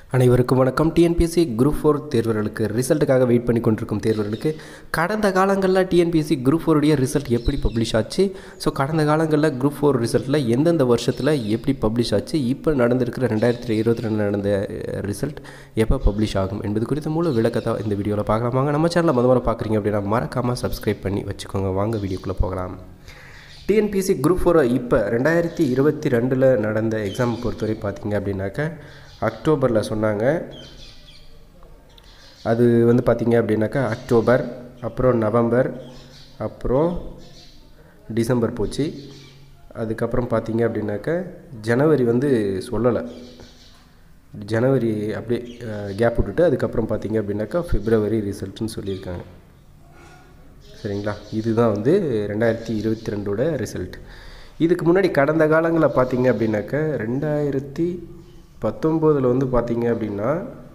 அனைவருக்கும் வணக்கம் TNPSC group four தேர்வர்களுக்கு ரிசல்ட்டுக்காக வெயிட் பண்ணி கொண்டிருக்கும் தேர்வர்களுக்கு கடந்த காலங்களில் டிஎன்பிஎஸ்சி குரூப் ஃபோருடைய ரிசல்ட் எப்படி பப்ளிஷ் ஆச்சு ஸோ கடந்த காலங்களில் குரூப் ஃபோர் ரிசல்ட்டில் எந்தெந்த வருஷத்தில் எப்படி பப்ளிஷ் ஆச்சு இப்போ நடந்திருக்கிற ரெண்டாயிரத்தி இருபத்தி ரெண்டு நடந்த ரிசல்ட் எப்போ பப்ளிஷ் ஆகும் என்பது குறித்த முழு விளக்கத்தை இந்த வீடியோவில் பார்க்கலாம் வாங்க நம்ம சேனலில் முத முறை பார்க்குறீங்க அப்படின்னா மறக்காமல் சப்ஸ்கிரைப் பண்ணி வச்சுக்கோங்க வாங்க வீடியோக்குள்ளே போகலாம் டிஎன்பிஎஸ்சி குரூப் ஃபோரை இப்போ ரெண்டாயிரத்தி இருபத்தி ரெண்டில் நடந்த எக்ஸாம் பொறுத்தவரை பார்த்தீங்க அப்படின்னாக்க அக்டோபரில் சொன்னாங்க அது வந்து பார்த்தீங்க அப்படின்னாக்கா அக்டோபர் அப்புறம் நவம்பர் அப்புறம் டிசம்பர் போச்சு அதுக்கப்புறம் பார்த்தீங்க அப்படின்னாக்க ஜனவரி வந்து சொல்லலை ஜனவரி அப்படியே கேப் விட்டுட்டு அதுக்கப்புறம் பார்த்தீங்க அப்படின்னாக்கா பிப்ரவரி ரிசல்ட்னு சொல்லியிருக்காங்க சரிங்களா இதுதான் வந்து ரெண்டாயிரத்தி இருபத்தி ரெண்டோட ரிசல்ட் இதுக்கு முன்னாடி கடந்த காலங்களில் பார்த்தீங்க அப்படின்னாக்க ரெண்டாயிரத்தி பத்தொம்போதில் வந்து பார்த்தீங்க அப்படின்னா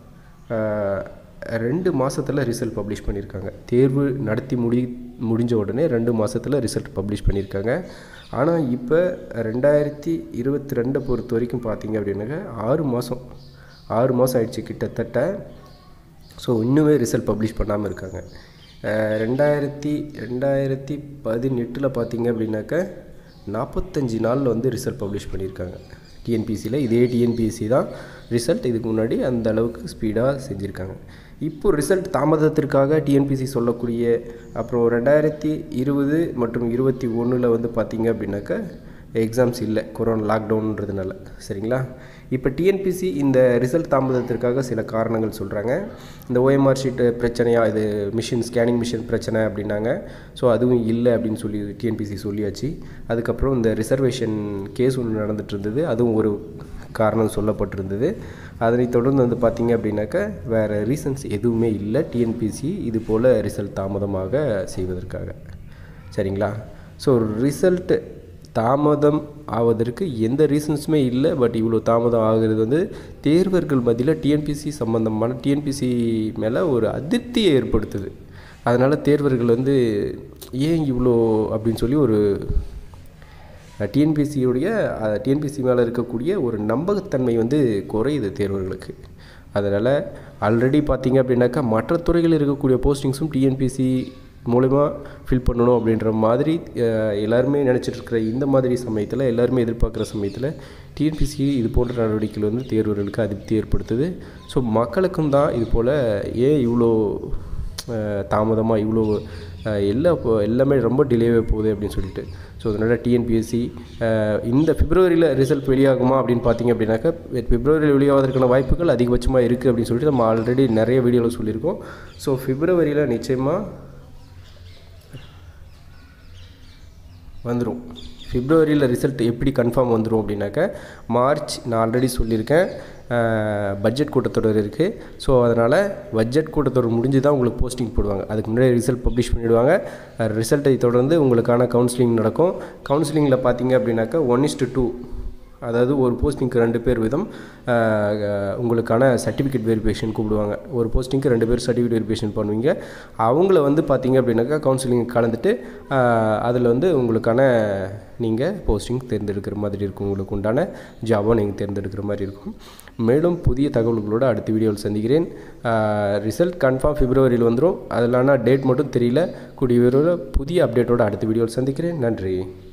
ஆஹ், ரெண்டு மாதத்தில் ரிசல்ட் பப்ளிஷ் பண்ணியிருக்காங்க தேர்வு நடத்தி முடி முடிஞ்ச உடனே ரெண்டு மாதத்தில் ரிசல்ட் பப்ளிஷ் பண்ணியிருக்காங்க ஆனால் இப்போ ரெண்டாயிரத்தி இருபத்தி ரெண்டை பொறுத்த வரைக்கும் பார்த்தீங்க அப்படின்னாக்க ஆறு மாதம் ஆறு மாதம் ஆயிடுச்சு கிட்டத்தட்ட ஸோ இன்னுமே ரிசல்ட் பப்ளிஷ் பண்ணாமல் இருக்காங்க அஹ் ரெண்டாயிரத்தி ரெண்டாயிரத்தி பதினெட்டில் பார்த்தீங்க அப்படின்னாக்க நாற்பத்தஞ்சு நாளில் வந்து ரிசல்ட் பப்ளிஷ் பண்ணியிருக்காங்க டிஎன்பிசியில் இதே டிஎன்பிஎஸ்சி தான் ரிசல்ட் இதுக்கு முன்னாடி அந்த அளவுக்கு ஸ்பீடாக செஞ்சுருக்காங்க இப்போ ரிசல்ட் தாமதத்திற்காக டிஎன்பிசி சொல்லக்கூடிய அப்புறம் ரெண்டாயிரத்தி இருபது மற்றும் இருபத்தி ஒன்றில் வந்து பார்த்தீங்க அப்படின்னாக்க எக்ஸாம்ஸ் இல்லை கொரோனா லாக்டவுன்றதுனால சரிங்களா இப்போ டிஎன்பிசி இந்த ரிசல்ட் தாமதத்திற்காக சில காரணங்கள் சொல்கிறாங்க இந்த ஓஎம்ஆர் ஷீட்டு பிரச்சனையா இது மிஷின் ஸ்கேனிங் மிஷின் பிரச்சனை அப்படின்னாங்க ஸோ அதுவும் இல்லை அப்படின்னு சொல்லி டிஎன்பிசி சொல்லியாச்சு அதுக்கப்புறம் இந்த ரிசர்வேஷன் கேஸ் ஒன்று நடந்துட்டு இருந்தது அதுவும் ஒரு காரணம் சொல்லப்பட்டிருந்தது அதனைத் தொடர்ந்து வந்து பார்த்தீங்க அப்படின்னாக்க வேறு ரீசன்ஸ் எதுவுமே இல்லை டிஎன்பிசி இது போல் ரிசல்ட் தாமதமாக செய்வதற்காக சரிங்களா ஸோ ரிசல்ட் தாமதம் ஆவதற்கு எந்த ரீசன்ஸுமே இல்லை பட் இவ்வளோ தாமதம் ஆகுறது வந்து தேர்வர்கள் மத்தியில் டிஎன்பிசி சம்பந்தமான டிஎன்பிசி மேலே ஒரு அதிருப்தியை ஏற்படுத்துது அதனால் தேர்வர்கள் வந்து ஏன் இவ்வளோ அப்படின்னு சொல்லி ஒரு டிஎன்பிசியுடைய டிஎன்பிசி மேலே இருக்கக்கூடிய ஒரு நம்பகத்தன்மை வந்து குறையுது தேர்வர்களுக்கு அதனால் ஆல்ரெடி பார்த்தீங்க அப்படின்னாக்கா மற்ற துறைகளில் இருக்கக்கூடிய போஸ்டிங்ஸும் டிஎன்பிசி மூலயமா ஃபில் பண்ணணும் அப்படின்ற மாதிரி அஹ், எல்லாருமே நினச்சிட்டு இருக்கிற இந்த மாதிரி சமயத்தில் எல்லாருமே எதிர்பார்க்குற சமயத்தில் டிஎன்பிசி இது போன்ற நடவடிக்கைகள் வந்து தேர்வர்களுக்கு அதிருப்தி ஏற்படுத்துது ஸோ மக்களுக்கும் தான் இது போல் ஏன் இவ்வளோ தாமதமாக இவ்வளோ அஹ், எல்லா இப்போ எல்லாமே ரொம்ப டிலேவே போகுது அப்படின்னு சொல்லிட்டு ஸோ அதனால் டிஎன்பிஎஸ்சி இந்த பிப்ரவரியில் ரிசல்ட் வெளியாகுமா அப்படின்னு பார்த்தீங்க அப்படின்னாக்கா பிப்ரவரியில் வெளியாவதற்கான வாய்ப்புகள் அதிகபட்சமாக இருக்குது அப்படின்னு சொல்லிட்டு நம்ம ஆல்ரெடி நிறைய வீடியோவில் சொல்லியிருக்கோம் ஸோ பிப்ரவரியில் நிச்சயமாக வந்துடும் பிப்ரவரியில் ரிசல்ட் எப்படி கன்ஃபார்ம் வந்துடும் அப்படின்னாக்கா மார்ச் நான் ஆல்ரெடி சொல்லியிருக்கேன் பட்ஜெட் கூட்டத்தொடர் இருக்குது ஸோ அதனால் பட்ஜெட் கூட்டத்தொடர் முடிஞ்சு தான் உங்களுக்கு போஸ்டிங் போடுவாங்க அதுக்கு முன்னாடி ரிசல்ட் பப்ளிஷ் பண்ணிவிடுவாங்க ரிசல்ட்டை தொடர்ந்து உங்களுக்கான கவுன்சிலிங் நடக்கும் கவுன்சிலிங்கில் பார்த்தீங்க அப்படின்னாக்கா ஒன் இஸ்டு டூ அதாவது ஒரு போஸ்டிங்க்கு ரெண்டு பேர் விதம் அஹ், அஹ், உங்களுக்கான சர்டிஃபிகேட் வெரிஃபிகேஷன் கூப்பிடுவாங்க ஒரு போஸ்டிங்க்கு ரெண்டு பேர் சர்டிஃபிகேட் வெரிஃபிகேஷன் பண்ணுவீங்க அவங்கள வந்து பார்த்தீங்க அப்படின்னாக்கா கவுன்சிலிங் கலந்துட்டு அதில் வந்து உங்களுக்கான நீங்கள் போஸ்டிங் தேர்ந்தெடுக்கிற மாதிரி இருக்கும் உங்களுக்கு உண்டான ஜாபை நீங்கள் தேர்ந்தெடுக்கிற மாதிரி இருக்கும் மேலும் புதிய தகவல்களோடு அடுத்த வீடியோவில் சந்திக்கிறேன் ரிசல்ட் கன்ஃபார்ம் பிப்ரவரியில் வந்துடும் அதிலான டேட் மட்டும் தெரியல கூடிய விரைவில் புதிய அப்டேட்டோட அடுத்த வீடியோவில் சந்திக்கிறேன் நன்றி